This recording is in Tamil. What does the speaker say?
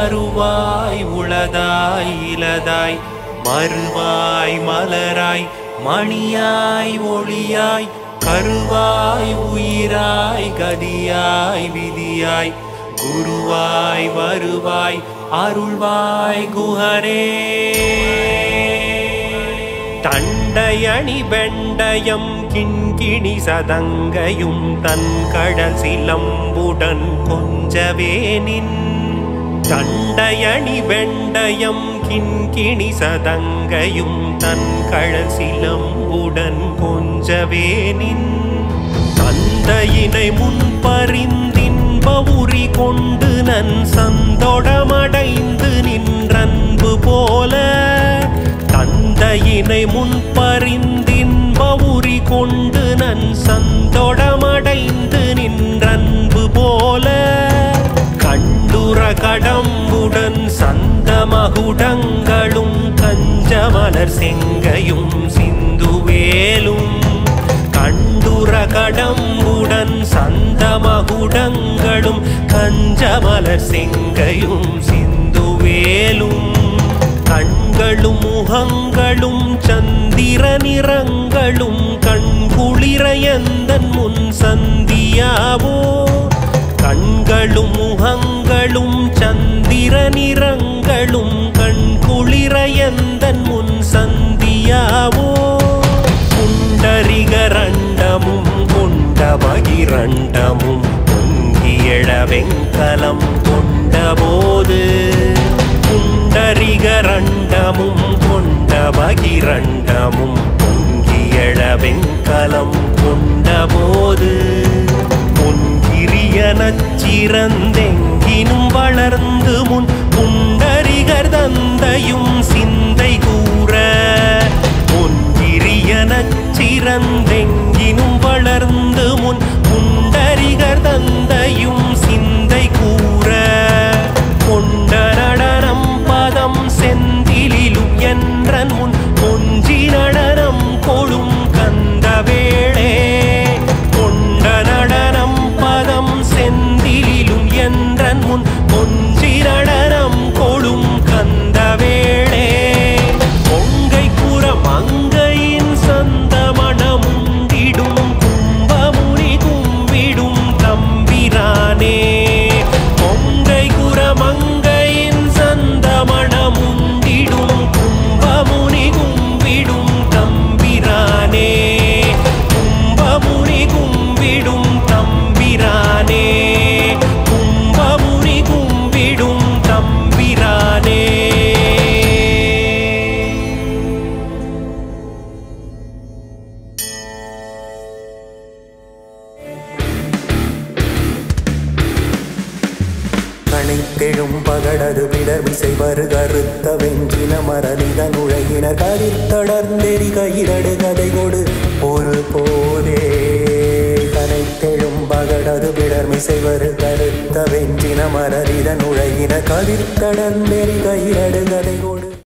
அருவாய் உளதாய் இலதாய் மறுவாய் மலராய் மணியாய் ஒளியாய் கருவாய் உயிராய் கதியாய் விதியாய் குருவாய் வருவாய் அருள்வாய் குஹரே தண்டையணி வெண்டயம் கிண்கிணி சதங்கையும் தன் கடல் சிலம்புடன் கொஞ்சவே நின் தண்டையணி வெண்டயம் கிண்கிணி சதங்கையும் தன் கடல் சிலம்புடன் கொஞ்சவே நின் தந்தையினை முன்பறிந்தின்ப உரி கொண்டு நன் சந்தொடமடைந்து நின்றன்பு போல தந்தையினை முன்பறிந்தின்ப உரி கொண்டு நன் சந்தொடமடைந்து நின்றன்பு போல கண்டுர கடம்புடன் சந்த மகுடங்களும் கஞ்சமலர் செங்கையும் சிந்துவேலும் கண்டுர கடம்புடன் சந்த மகுடங்களும் கஞ்சமலர் செங்கையும் சிந்துவேலும் கண்களும் முகங்களும் சந்திர நிறங்களும் கண்குளிரையந்தன் முன் சந்தியாவோ கண்களும் முகங்களும் சந்திர நிறங்களும் கண்குளிரையந்தன் முன் சந்தியாவோ புண்டரிகரண்டமும் கொண்ட பகிரண்டமும் பொங்கியழ வெங்கலம் கொண்டபோது புண்டரிகரண்டமும் கொண்ட பகிரண்டமும் பொங்கியழ வெங்கலம் கொண்டபோது பொன்கிரிய நச்சிறந்தெங்கினும் வளர்ந்து முன் புண்டரிகர் தந்தையும் சிந்தை கூற பொன்கிரிய நச்சிறந்தெங்கினும் வளர்ந்து முன் புண்டரிகர் தந்தையும் சிந்தை கூற கொண்ட நடனம் பதம் செந்திலிலும் என்றன் முன் கொஞ்சி நடனம் கொழும் கந்த வேளே கொண்ட நடனம் பதம் செந்திலிலும் என்றன் முன் கொஞ்சி நடனம் கொழும் கந்த வேளே பொங்கை புற மங்கையின் சந்த மணமுண்டிடும் கும்பமுனி கும்பிடும் தம்பிரானே பொங்கை குற மங்கையின் சந்த மணமுண்டிடும் கும்பமுனி கும்பிடும் தம்பிரானே கும்பமுனி கும்பிடும் தம்பிரானே கும்பமுனி கும்பிடும் தம்பிரானே கணைத்தெழும் பகடது பிடர்மிசை வரு கருத்த வெஞ்சின மரணித நுழையினர் கதிர்த்தடர்ந்தெறி கையிரடு கதை கொடு ஒரு போதே கனைத்தெழும் பகடது பிடர்மிசை வரு கருத்த வெஞ்சின மரணித நுழையினர் கதிர்த்தடர்ந்தெறி கையிரடு கதை கொடு